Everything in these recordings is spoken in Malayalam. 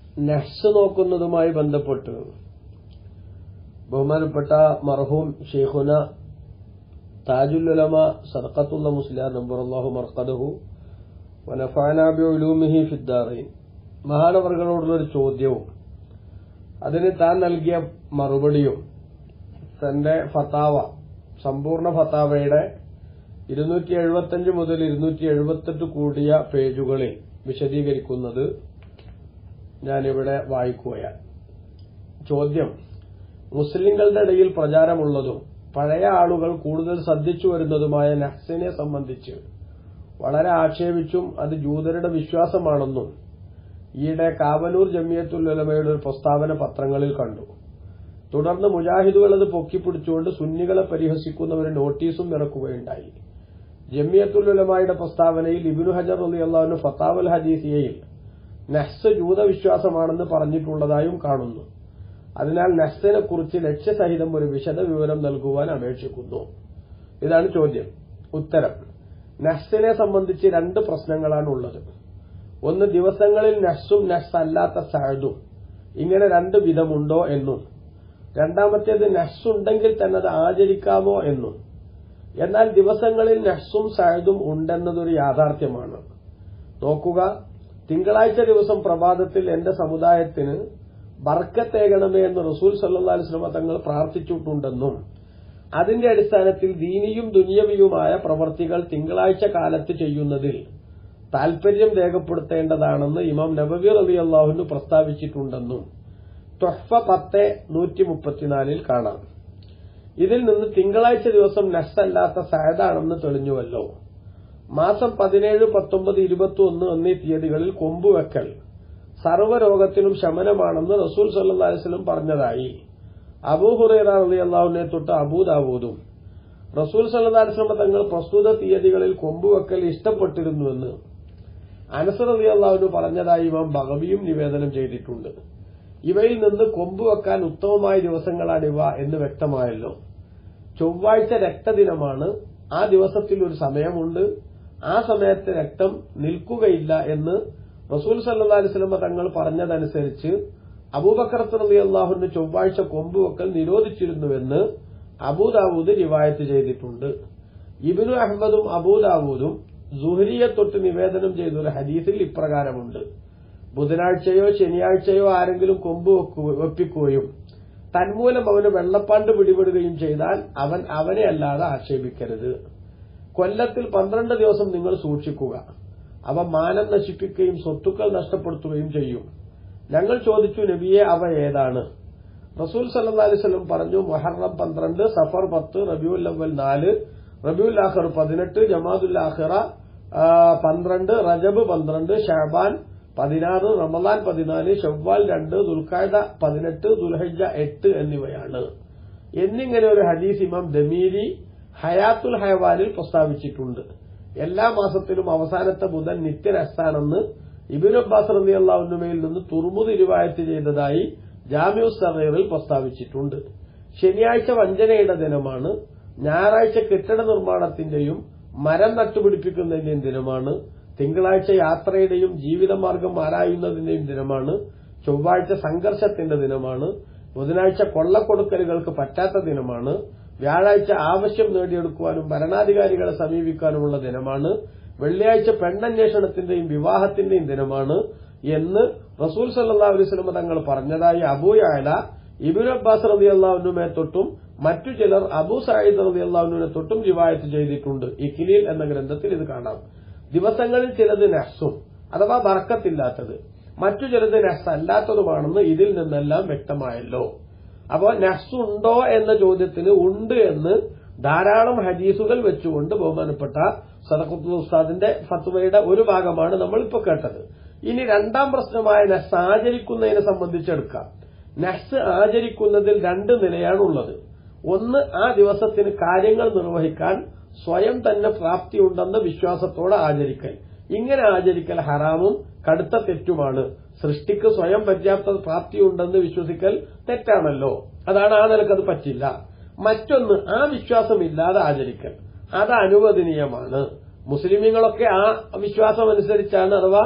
നഹ്സ് നോക്കുന്നതുമായി ബന്ധപ്പെട്ട് ബഹുമാനപ്പെട്ട മർഹൂം ഷെയ്ഖുന താജുലുലമ സദഖത്തുള്ള മുസ്ലിം നമ്പർ അള്ളാഹു മർക്കദഹു വനഫാനാബി ഉലൂമിഹി ഫിദ്ദാറീൻ മഹാനവർകളോടുള്ള ഒരു ചോദ്യവും അതിന് താൻ നൽകിയ മറുപടിയും തന്റെ ഫത്താവ സമ്പൂർണ്ണ ഫത്താവയുടെ ഇരുന്നൂറ്റി എഴുപത്തിയഞ്ച് മുതൽ ഇരുന്നൂറ്റി എഴുപത്തെട്ട് കൂടിയ പേജുകളിൽ വിശദീകരിക്കുന്നത് ഞാനിവിടെ വായിക്കുകയാണ് ചോദ്യം മുസ്ലിങ്ങളുടെ ഇടയിൽ പ്രചാരമുള്ളതും പഴയ ആളുകൾ കൂടുതൽ ശ്രദ്ധിച്ചു വരുന്നതുമായ നഹ്സിനെ സംബന്ധിച്ച് വളരെ ആക്ഷേപിച്ചും അത് ജൂതരുടെ വിശ്വാസമാണെന്നും ഈയിടെ കാവലൂർ ജമിയത്തുൽ ഉലമയുടെ ഒരു പ്രസ്താവന പത്രങ്ങളിൽ കണ്ടു തുടർന്ന് മുജാഹിദുകൾ അത് പൊക്കിപ്പിടിച്ചുകൊണ്ട് സുന്നികളെ പരിഹസിക്കുന്ന ഒരു നോട്ടീസും ഇറക്കുകയുണ്ടായി ജമിയത്തുൽ ഉലമയുടെ പ്രസ്താവനയിൽ ഇബിനു ഹജർ അലി അള്ളാഹുന് ഫത്താവൽ ഹദീസിയയിൽ നഹ്സ് ജൂതവിശ്വാസമാണെന്ന് പറഞ്ഞിട്ടുള്ളതായും കാണുന്നു അതിനാൽ നഹ്സിനെ കുറിച്ച് ലക്ഷ്യസഹിതം ഒരു വിശദ വിവരം നൽകുവാൻ അപേക്ഷിക്കുന്നു ഇതാണ് ചോദ്യം ഉത്തരം നഹ്സിനെ സംബന്ധിച്ച് രണ്ട് പ്രശ്നങ്ങളാണ് ഉള്ളത് ഒന്ന് ദിവസങ്ങളിൽ നഹ്സും നഹ്സ് അല്ലാത്ത സഹദും ഇങ്ങനെ രണ്ട് വിധമുണ്ടോ എന്നും രണ്ടാമത്തേത് നഹ്സ് ഉണ്ടെങ്കിൽ തന്നെ അത് ആചരിക്കാമോ എന്നും എന്നാൽ ദിവസങ്ങളിൽ നഹ്സും സഹദും ഉണ്ടെന്നതൊരു യാഥാർത്ഥ്യമാണ് നോക്കുക തിങ്കളാഴ്ച ദിവസം പ്രഭാതത്തിൽ എന്റെ സമുദായത്തിന് ബർക്കത്തേകണമേ എന്ന് റസൂൽ സല്ലാ അലിസ്ലമ തങ്ങൾ പ്രാർത്ഥിച്ചിട്ടുണ്ടെന്നും അതിന്റെ അടിസ്ഥാനത്തിൽ ദീനിയും ദുനിയവിയുമായ പ്രവർത്തികൾ തിങ്കളാഴ്ച കാലത്ത് ചെയ്യുന്നതിൽ താൽപര്യം രേഖപ്പെടുത്തേണ്ടതാണെന്ന് ഇമാം നബവി റബി അള്ളാഹുന് പ്രസ്താവിച്ചിട്ടുണ്ടെന്നും തൊഹ്ഫ പത്ത് നൂറ്റി മുപ്പത്തിനാലിൽ കാണാം ഇതിൽ നിന്ന് തിങ്കളാഴ്ച ദിവസം നഷ്ടല്ലാത്ത സഹദാണെന്ന് തെളിഞ്ഞുവല്ലോ മാസം പതിനേഴ് പത്തൊമ്പത് ഇരുപത്തി ഒന്ന് എന്നീ തീയതികളിൽ കൊമ്പുവെക്കൽ സർവ്വരോഗത്തിനും ശമനമാണെന്ന് റസൂൽ സല്ലാ അലിസ്ലം പറഞ്ഞതായി അബൂഹുറൈറ അലി അള്ളാഹുവിനെ തൊട്ട് അബൂദാവൂദും റസൂൽ സല്ലാ അലിസ്ലമ തങ്ങൾ പ്രസ്തുത തീയതികളിൽ കൊമ്പുവെക്കൽ ഇഷ്ടപ്പെട്ടിരുന്നുവെന്ന് അനസർ അലി അള്ളാഹുന് പറഞ്ഞതായി ഇമാം ബഹബിയും നിവേദനം ചെയ്തിട്ടുണ്ട് ഇവയിൽ നിന്ന് കൊമ്പുവെക്കാൻ ഉത്തമമായ ദിവസങ്ങളാണിവ എന്ന് വ്യക്തമായല്ലോ ചൊവ്വാഴ്ച രക്തദിനമാണ് ആ ദിവസത്തിൽ ഒരു സമയമുണ്ട് ആ സമയത്ത് രക്തം നിൽക്കുകയില്ല എന്ന് റസൂൽ സല്ലാ അലിസ്ലമ തങ്ങൾ പറഞ്ഞതനുസരിച്ച് അബൂബക്കർ റലി അള്ളാഹുവിന്റെ ചൊവ്വാഴ്ച കൊമ്പുവെക്കൽ നിരോധിച്ചിരുന്നുവെന്ന് അബൂദാവൂദ് റിവായത്ത് ചെയ്തിട്ടുണ്ട് ഇബിനു അഹമ്മദും അബൂദാവൂദും സുഹരിയെ തൊട്ട് നിവേദനം ചെയ്ത ഒരു ഹദീസിൽ ഇപ്രകാരമുണ്ട് ബുധനാഴ്ചയോ ശനിയാഴ്ചയോ ആരെങ്കിലും കൊമ്പ് വെപ്പിക്കുകയും തന്മൂലം അവന് വെള്ളപ്പാണ്ട് പിടിപെടുകയും ചെയ്താൽ അവൻ അവനെ അല്ലാതെ ആക്ഷേപിക്കരുത് കൊല്ലത്തിൽ പന്ത്രണ്ട് ദിവസം നിങ്ങൾ സൂക്ഷിക്കുക അവ മാനം നശിപ്പിക്കുകയും സ്വത്തുക്കൾ നഷ്ടപ്പെടുത്തുകയും ചെയ്യും ഞങ്ങൾ ചോദിച്ചു നബിയെ അവ ഏതാണ് റസൂൽ സല്ലാ അലിസ്ലം പറഞ്ഞു മൊഹറം പന്ത്രണ്ട് സഫർ പത്ത് റബിയുൽ അവൽ നാല് റബിയുൽ ആഖർ പതിനെട്ട് ജമാദുൽ ആഖിറ പന്ത്രണ്ട് റജബ് പന്ത്രണ്ട് ഷഹബാൻ പതിനാറ് റമദാൻ പതിനാല് ഷവ്വാൽ രണ്ട് ദുൽഖാദ പതിനെട്ട് ദുൽഹജ എട്ട് എന്നിവയാണ് എന്നിങ്ങനെ ഒരു ഹദീസ് ഇമാം ദമീരി ഹയാത്തുൽ ഹയവാനിൽ പ്രസ്താവിച്ചിട്ടുണ്ട് എല്ലാ മാസത്തിലും അവസാനത്തെ ബുധൻ നിത്യരസ്ഥാണെന്ന് ഇബിൻ അബ്ബാസ് റബി അള്ളാഹുനുമയിൽ നിന്ന് തുറമുത് ഇരുവായത്ത് ചെയ്തതായി ജാമ്യു സഹീറിൽ പ്രസ്താവിച്ചിട്ടുണ്ട് ശനിയാഴ്ച വഞ്ചനയുടെ ദിനമാണ് ഞായറാഴ്ച കെട്ടിട നിർമ്മാണത്തിന്റെയും മരം നട്ടുപിടിപ്പിക്കുന്നതിന്റെയും ദിനമാണ് തിങ്കളാഴ്ച യാത്രയുടെയും ജീവിതമാർഗം ആരായുന്നതിന്റെയും ദിനമാണ് ചൊവ്വാഴ്ച സംഘർഷത്തിന്റെ ദിനമാണ് ബുധനാഴ്ച കൊള്ളക്കൊടുക്കലുകൾക്ക് പറ്റാത്ത ദിനമാണ് വ്യാഴാഴ്ച ആവശ്യം നേടിയെടുക്കുവാനും ഭരണാധികാരികളെ സമീപിക്കാനുമുള്ള ദിനമാണ് വെള്ളിയാഴ്ച പെണ്ണന്വേഷണത്തിന്റെയും വിവാഹത്തിന്റെയും ദിനമാണ് എന്ന് റസൂൽ സല്ലാ അലൈവലമ തങ്ങൾ പറഞ്ഞതായി അബൂയാല ഇബിൻ അബ്ബാസ് റബി അള്ളാഹുനുമെ തൊട്ടും മറ്റു ചിലർ അബൂ സായിദ് റബി അള്ളാഹുനുവിനെ തൊട്ടും റിവായത്ത് ചെയ്തിട്ടുണ്ട് ഇഖിലിൽ എന്ന ഗ്രന്ഥത്തിൽ ഇത് കാണാം ദിവസങ്ങളിൽ ചിലത് നഹ്സും അഥവാ ബർക്കത്തില്ലാത്തത് മറ്റു ചിലത് നഹ്സ് അല്ലാത്തതുമാണെന്ന് ഇതിൽ നിന്നെല്ലാം വ്യക്തമായല്ലോ അപ്പോൾ നഹ്സ് ഉണ്ടോ എന്ന ചോദ്യത്തിന് ഉണ്ട് എന്ന് ധാരാളം ഹദീസുകൾ വെച്ചുകൊണ്ട് ബഹുമാനപ്പെട്ട സദഖത്തുൽ ഉസ്താദിന്റെ ഫത്വയുടെ ഒരു ഭാഗമാണ് നമ്മൾ ഇപ്പോൾ കേട്ടത് ഇനി രണ്ടാം പ്രശ്നമായ നഹ്സ് ആചരിക്കുന്നതിനെ സംബന്ധിച്ചെടുക്കാം നഹ്സ് ആചരിക്കുന്നതിൽ രണ്ട് നിലയാണുള്ളത് ഒന്ന് ആ ദിവസത്തിന് കാര്യങ്ങൾ നിർവഹിക്കാൻ സ്വയം തന്നെ പ്രാപ്തിയുണ്ടെന്ന വിശ്വാസത്തോടെ ആചരിക്കൽ ഇങ്ങനെ ആചരിക്കൽ ഹറാമും കടുത്ത തെറ്റുമാണ് സൃഷ്ടിക്ക് സ്വയം പര്യാപ്ത പ്രാപ്തിയുണ്ടെന്ന് വിശ്വസിക്കൽ തെറ്റാണല്ലോ അതാണ് ആ നിലക്കത് പറ്റില്ല മറ്റൊന്ന് ആ വിശ്വാസമില്ലാതെ ആചരിക്കൽ അത് അനുവദനീയമാണ് മുസ്ലിമീങ്ങളൊക്കെ ആ വിശ്വാസം അനുസരിച്ചാണ് അഥവാ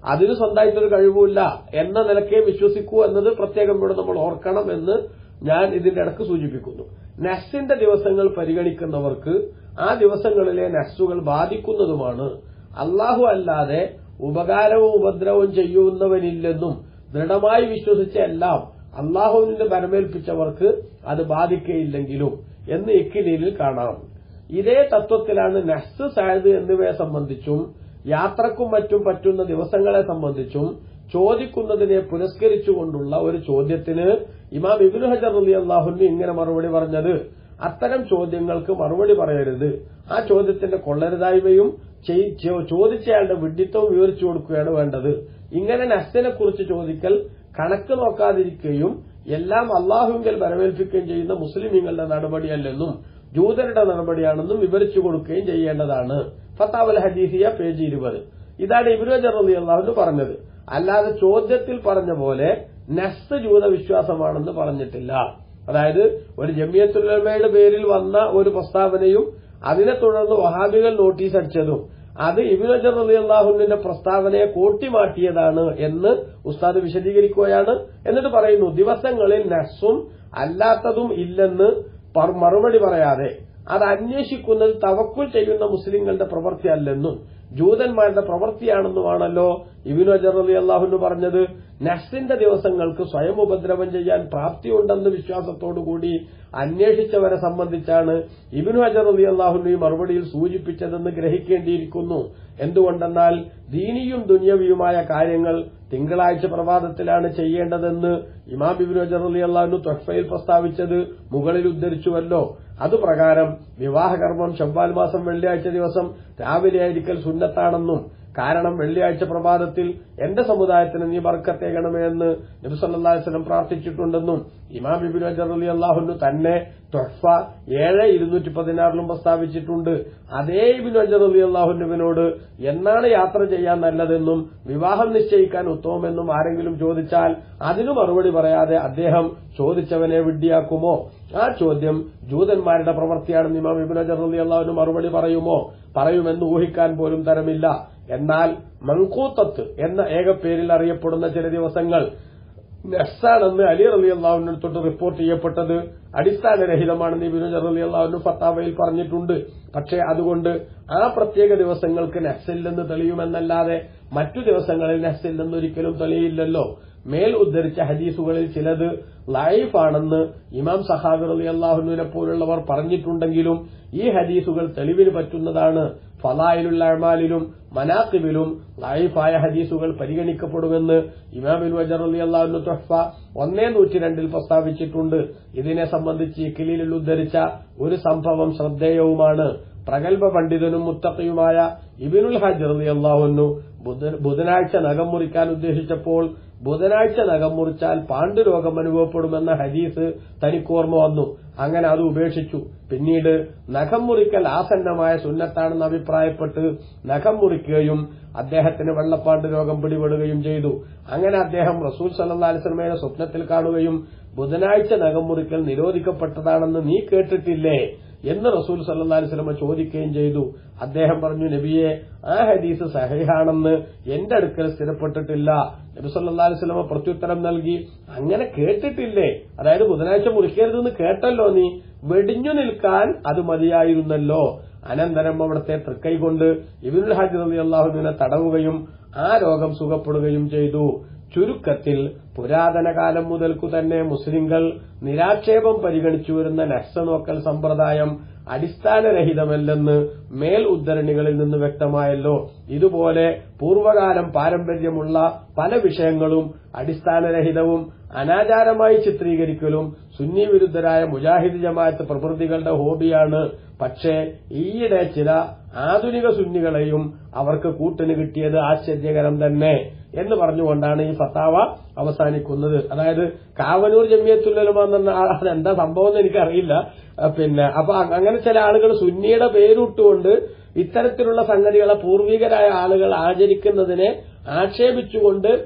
അതിന് സ്വന്തമായിട്ടൊരു കഴിവുമില്ല എന്ന നിലക്കേ വിശ്വസിക്കൂ എന്നത് പ്രത്യേകം ഇവിടെ നമ്മൾ ഓർക്കണം എന്ന് ഞാൻ ഇതിന്റെ ഇടക്ക് സൂചിപ്പിക്കുന്നു നഫ്സിന്റെ ദിവസങ്ങൾ പരിഗണിക്കുന്നവർക്ക് ആ ദിവസങ്ങളിലെ നഫ്സുകൾ ബാധിക്കുന്നതുമാണ് അള്ളാഹു അല്ലാതെ ഉപകാരവും ഉപദ്രവവും ചെയ്യുന്നവനില്ലെന്നും ദൃഢമായി വിശ്വസിച്ച എല്ലാം അള്ളാഹുവിന്റെ ബരമേൽപ്പിച്ചവർക്ക് അത് ബാധിക്കയില്ലെങ്കിലും എന്ന് ഇക്കിലീലിൽ കാണാം ഇതേ തത്വത്തിലാണ് നഹ്സ് സായത് എന്നിവയെ സംബന്ധിച്ചും യാത്രക്കും മറ്റും പറ്റുന്ന ദിവസങ്ങളെ സംബന്ധിച്ചും ചോദിക്കുന്നതിനെ പുരസ്കരിച്ചുകൊണ്ടുള്ള ഒരു ചോദ്യത്തിന് ഇമാം ഇബിനു ഹജർ അലി അള്ളാഹുന് ഇങ്ങനെ മറുപടി പറഞ്ഞത് അത്തരം ചോദ്യങ്ങൾക്ക് മറുപടി പറയരുത് ആ ചോദ്യത്തിന്റെ കൊള്ളരുതായ്മയും ചെയ്- ചോ- ചോദിച്ചയാളുടെ വിഡിത്തവും വിവരിച്ചു കൊടുക്കുകയാണ് വേണ്ടത് ഇങ്ങനെ നഫ്സിനെ കുറിച്ച് ചോദിക്കൽ കണക്ക് നോക്കാതിരിക്കുകയും എല്ലാം അള്ളാഹുവിങ്കൽ വരവേൽപ്പിക്കുകയും ചെയ്യുന്ന മുസ്ലിമീങ്ങളുടെ നടപടിയല്ലെന്നും ജൂതരുടെ നടപടിയാണെന്നും വിവരിച്ചു കൊടുക്കുകയും ചെയ്യേണ്ടതാണ് ഫത്താവൽ ഹദീസിയ പേജ് ഇരുപത് ഇതാണ് ഇബ്രു ജറലി അള്ളാഹുന് പറഞ്ഞത് അല്ലാതെ ചോദ്യത്തിൽ പറഞ്ഞ പോലെ നസ് ജൂത വിശ്വാസമാണെന്ന് പറഞ്ഞിട്ടില്ല അതായത് ഒരു ജമിയത്തുലമയുടെ പേരിൽ വന്ന ഒരു പ്രസ്താവനയും അതിനെ തുടർന്ന് വഹാബികൾ നോട്ടീസ് അടിച്ചതും അത് ഇബിൻ അജർ അലി അള്ളാഹുവിന്റെ പ്രസ്താവനയെ കൂട്ടിമാറ്റിയതാണ് എന്ന് ഉസ്താദ് വിശദീകരിക്കുകയാണ് എന്നിട്ട് പറയുന്നു ദിവസങ്ങളിൽ നസ്സും അല്ലാത്തതും ഇല്ലെന്ന് പർ- മറുപടി പറയാതെ അത് അന്വേഷിക്കുന്നത് തവക്കുൽ ചെയ്യുന്ന മുസ്ലിങ്ങളുടെ പ്രവൃത്തിയല്ലെന്നും ജൂതന്മാരുടെ പ്രവൃത്തിയാണെന്നുമാണല്ലോ ഇബിനു അജർ അലി അള്ളാഹുന് പറഞ്ഞത് നഫ്സിന്റെ ദിവസങ്ങൾക്ക് സ്വയം ഉപദ്രവം ചെയ്യാൻ പ്രാപ്തിയുണ്ടെന്ന വിശ്വാസത്തോടുകൂടി അന്വേഷിച്ചവരെ സംബന്ധിച്ചാണ് ഇബിനു അജർ അലി അള്ളാഹുന് ഈ മറുപടിയിൽ സൂചിപ്പിച്ചതെന്ന് ഗ്രഹിക്കേണ്ടിയിരിക്കുന്നു എന്തുകൊണ്ടെന്നാൽ ദീനിയും ദുന്യവിയുമായ കാര്യങ്ങൾ തിങ്കളാഴ്ച പ്രഭാതത്തിലാണ് ചെയ്യേണ്ടതെന്ന് ഇമാം ഇബിനു അജർ അലി അള്ളാഹുനു തൊഫയിൽ പ്രസ്താവിച്ചത് മുകളിൽ ഉദ്ധരിച്ചുവല്ലോ അതുപ്രകാരം വിവാഹകർമ്മം ശവ്വാൽ മാസം വെള്ളിയാഴ്ച ദിവസം രാവിലെ ആയിരിക്കൽ സുന്നത്താണെന്നും കാരണം വെള്ളിയാഴ്ച പ്രഭാതത്തിൽ എന്റെ സമുദായത്തിന് നീ ബർക്കത്തേകണമേ എന്ന് നബിസല്ലാസ്ലം പ്രാർത്ഥിച്ചിട്ടുണ്ടെന്നും ഇമാം ബിബിൻ അജർ അലി അള്ളാഹുന്നു തന്നെ തൊഹ്ഫ ഏഴ് ഇരുന്നൂറ്റി പതിനാറിലും പ്രസ്താവിച്ചിട്ടുണ്ട് അതേ ഇബിൻ അജർ അലി അള്ളാഹുനുവിനോട് എന്നാണ് യാത്ര ചെയ്യാൻ നല്ലതെന്നും വിവാഹം നിശ്ചയിക്കാൻ ഉത്തമമെന്നും ആരെങ്കിലും ചോദിച്ചാൽ അതിനു മറുപടി പറയാതെ അദ്ദേഹം ചോദിച്ചവനെ വിഡ്ഢിയാക്കുമോ ആ ചോദ്യം ജൂതന്മാരുടെ പ്രവൃത്തിയാണെന്ന് ഇമാം ഇബിൻ അജർ അലി അള്ളാഹുന് മറുപടി പറയുമോ പറയുമെന്ന് ഊഹിക്കാൻ പോലും തരമില്ല എന്നാൽ മങ്കൂത്തത്ത് എന്ന ഏക പേരിൽ അറിയപ്പെടുന്ന ചില ദിവസങ്ങൾ നഫ്സാണെന്ന് അലി റലി അള്ളാഹുവിനെ തൊട്ട് റിപ്പോർട്ട് ചെയ്യപ്പെട്ടത് അടിസ്ഥാനരഹിതമാണെന്ന് ഇബിനു അലി അള്ളാഹുവിന് ഫത്താവയിൽ പറഞ്ഞിട്ടുണ്ട് പക്ഷേ അതുകൊണ്ട് ആ പ്രത്യേക ദിവസങ്ങൾക്ക് നഫ്സില്ലെന്ന് തെളിയുമെന്നല്ലാതെ മറ്റു ദിവസങ്ങളിൽ നഫ്സില്ലെന്ന് ഒരിക്കലും തെളിയില്ലല്ലോ മേൽ ഉദ്ധരിച്ച ഹദീസുകളിൽ ചിലത് ലൈഫാണെന്ന് ഇമാം സഹാബിർ അലി അള്ളാഹുവിനെ പോലുള്ളവർ പറഞ്ഞിട്ടുണ്ടെങ്കിലും ഈ ഹദീസുകൾ തെളിവിന് പറ്റുന്നതാണ് ഫലായിലുള്ള അമാലിലും മനാക്കിബിലും ലൈഫായ ഹദീസുകൾ പരിഗണിക്കപ്പെടുമെന്ന് ഇമാമിൻ വജർ അലി അള്ളാഹുനു തൊഹ്ഫ ഒന്നേ നൂറ്റി രണ്ടിൽ പ്രസ്താവിച്ചിട്ടുണ്ട് ഇതിനെ സംബന്ധിച്ച് ഇഖിലിൽ ഉദ്ധരിച്ച ഒരു സംഭവം ശ്രദ്ധേയവുമാണ് പ്രഗത്ഭ പണ്ഡിതനും മുത്തഖിയുമായ ഇബിനുൽ ഹജർ അലി അള്ളാഹുനു ബുധനാഴ്ച നഖം മുറിക്കാൻ ഉദ്ദേശിച്ചപ്പോൾ ബുധനാഴ്ച നഖം മുറിച്ചാൽ പാണ്ഡുരോഗം അനുഭവപ്പെടുമെന്ന ഹദീസ് തനിക്കോർമ്മ വന്നു അങ്ങനെ അത് ഉപേക്ഷിച്ചു പിന്നീട് നഖം മുറിക്കൽ ആസന്നമായ സുന്നത്താണെന്ന് അഭിപ്രായപ്പെട്ട് നഖം മുറിക്കുകയും അദ്ദേഹത്തിന് വെള്ളപ്പാണ്ട് രോഗം പിടിപെടുകയും ചെയ്തു അങ്ങനെ അദ്ദേഹം റസൂൽ സല്ലാ അലിസ്ലമയുടെ സ്വപ്നത്തിൽ കാണുകയും ബുധനാഴ്ച നഖം മുറിക്കൽ നിരോധിക്കപ്പെട്ടതാണെന്ന് നീ കേട്ടിട്ടില്ലേ എന്ന് റസൂൽ സല്ലാ അലിസ്ലമ ചോദിക്കുകയും ചെയ്തു അദ്ദേഹം പറഞ്ഞു നബിയെ ആ ഹദീസ് സഹിഹാണെന്ന് എന്റെ അടുക്കൽ സ്ഥിരപ്പെട്ടിട്ടില്ല നബി സല്ലാ അലിസ്ലമ പ്രത്യുത്തരം നൽകി അങ്ങനെ കേട്ടിട്ടില്ലേ അതായത് ബുധനാഴ്ച മുറിക്കരുതെന്ന് കേട്ടല്ലോ നീ വെടിഞ്ഞു നിൽക്കാൻ അത് മതിയായിരുന്നല്ലോ അനന്തരം അവിടുത്തെ തൃക്കൈ കൊണ്ട് ഇബിനുൽ ഹാജി അലി അള്ളാഹുവിനെ തടവുകയും ആ രോഗം സുഖപ്പെടുകയും ചെയ്തു ചുരുക്കത്തിൽ പുരാതന കാലം മുതൽക്കു തന്നെ മുസ്ലിങ്ങൾ നിരാക്ഷേപം പരിഗണിച്ചു വരുന്ന നക്സ നോക്കൽ സമ്പ്രദായം അടിസ്ഥാനരഹിതമല്ലെന്ന് മേൽ ഉദ്ധരണികളിൽ നിന്ന് വ്യക്തമായല്ലോ ഇതുപോലെ പൂർവകാലം പാരമ്പര്യമുള്ള പല വിഷയങ്ങളും അടിസ്ഥാനരഹിതവും അനാചാരമായി ചിത്രീകരിക്കലും സുന്നി വിരുദ്ധരായ മുജാഹിദ് ജമാഅത്ത് പ്രകൃതികളുടെ ഹോബിയാണ് പക്ഷേ ഈയിടെ ചില ആധുനിക സുന്നികളെയും അവർക്ക് കൂട്ടിന് കിട്ടിയത് ആശ്ചര്യകരം തന്നെ എന്ന് പറഞ്ഞുകൊണ്ടാണ് ഈ ഫത്താവ അവസാനിക്കുന്നത് അതായത് കാവനൂർ ജമിയത്തുല്ലമ എന്ന അതെന്താ സംഭവം എന്ന് എനിക്കറിയില്ല പിന്നെ അപ്പൊ അങ്ങനെ ചില ആളുകൾ സുന്നിയുടെ പേരിട്ടുകൊണ്ട് ഇത്തരത്തിലുള്ള സംഗതികളെ പൂർവികരായ ആളുകൾ ആചരിക്കുന്നതിനെ ആക്ഷേപിച്ചുകൊണ്ട്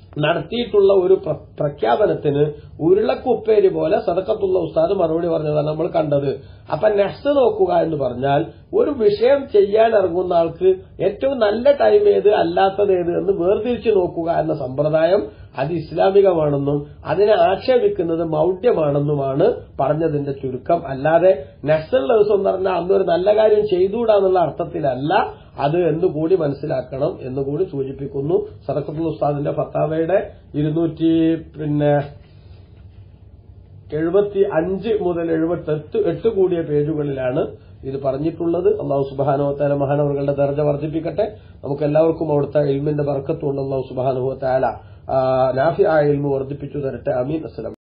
നടത്തിയിട്ടുള്ള ഒരു പ്ര- പ്രഖ്യാപനത്തിന് ഉരുളക്കുപ്പേരി പോലെ സദക്കത്തുള്ള ഉസ്താദ് മറുപടി പറഞ്ഞതാണ് നമ്മൾ കണ്ടത് അപ്പൊ നെക്സ്റ്റ് നോക്കുക എന്ന് പറഞ്ഞാൽ ഒരു വിഷയം ചെയ്യാൻ ഇറങ്ങുന്ന ആൾക്ക് ഏറ്റവും നല്ല ടൈം ഏത് അല്ലാത്തത് ഏത് എന്ന് വേർതിരിച്ചു നോക്കുക എന്ന സമ്പ്രദായം അത് ഇസ്ലാമികമാണെന്നും അതിനെ ആക്ഷേപിക്കുന്നത് മൗഢ്യമാണെന്നുമാണ് പറഞ്ഞതിന്റെ ചുരുക്കം അല്ലാതെ നെക്സ്റ്റ് ദിവസം എന്ന് പറഞ്ഞാൽ അന്നൊരു നല്ല കാര്യം ചെയ്തുകൂടാന്നുള്ള അർത്ഥത്തിലല്ല അത് എന്നുകൂടി മനസ്സിലാക്കണം എന്നുകൂടി സൂചിപ്പിക്കുന്നു സദക്കത്തുൽ ഉസ്താദിന്റെ ഫത്താവയുടെ ഇരുന്നൂറ്റി പിന്നെ എഴുപത്തി അഞ്ച് മുതൽ എഴുപത്തി എട്ട് എട്ട് കൂടിയ പേജുകളിലാണ് ഇത് പറഞ്ഞിട്ടുള്ളത് അള്ളാഹു സുബാനുവത്താല മഹാനവറുകളുടെ ദർജ വർദ്ധിപ്പിക്കട്ടെ നമുക്ക് എല്ലാവർക്കും അവിടുത്തെ ഇൽമിന്റെ ബർക്കത്തുകൊണ്ട് അള്ളാഹു സുബാനുഭവത്താല നാഫി ആ ഇൽമു വർദ്ധിപ്പിച്ചു തരട്ടെ അമീൻ അസ്സലാം